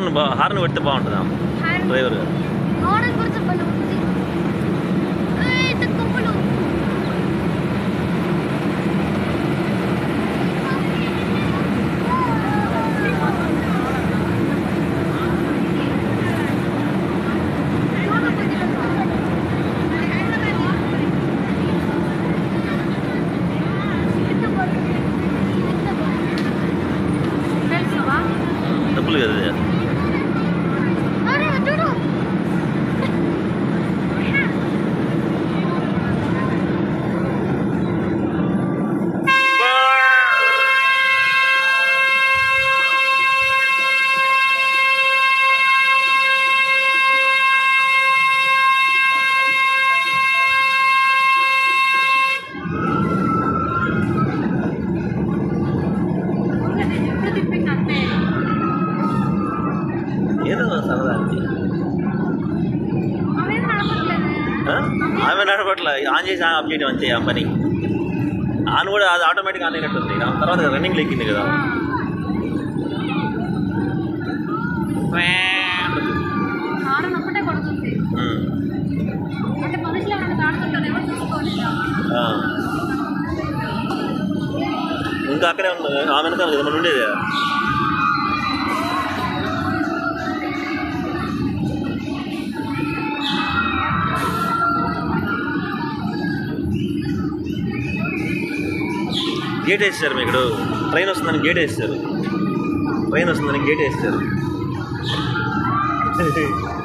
Horn బా horn పెడితే బాగుంటుందా డ్రైవర్ గారు గోడ గుర్తు పని ఉంది ఏయ్, ఇది కొమ్ములు. తెలుసా డబ్బులు కదా ఇది. అరే చూడు ఏదో సరదాకి ఆ? ఆమె నడపట్ల ఆన్ చేసి ఆఫ్ చేయడం అంతే ఆ పని ఆన్ కూడా అది ఆటోమేటిక్ ఆన్ అయినట్టుంది ఆ తర్వాత రన్నింగ్ ఎక్కింది కదా హారన్ ఒకటే కొడుతుంది ఉమ్. అంటే మనుషులు ఏమైనా దాడుతుంటారు ఎవరు చూసుకోవాలి ఆ. ఇంకా అక్కడే ఉంది ఆమె వెనకాల కదా మనం ఉండేది గేట్ వేసారు మీకు ట్రైన్ వస్తుందని గేట్ వేస్తారు ట్రైన్ వస్తుందని గేట్ వేస్తారు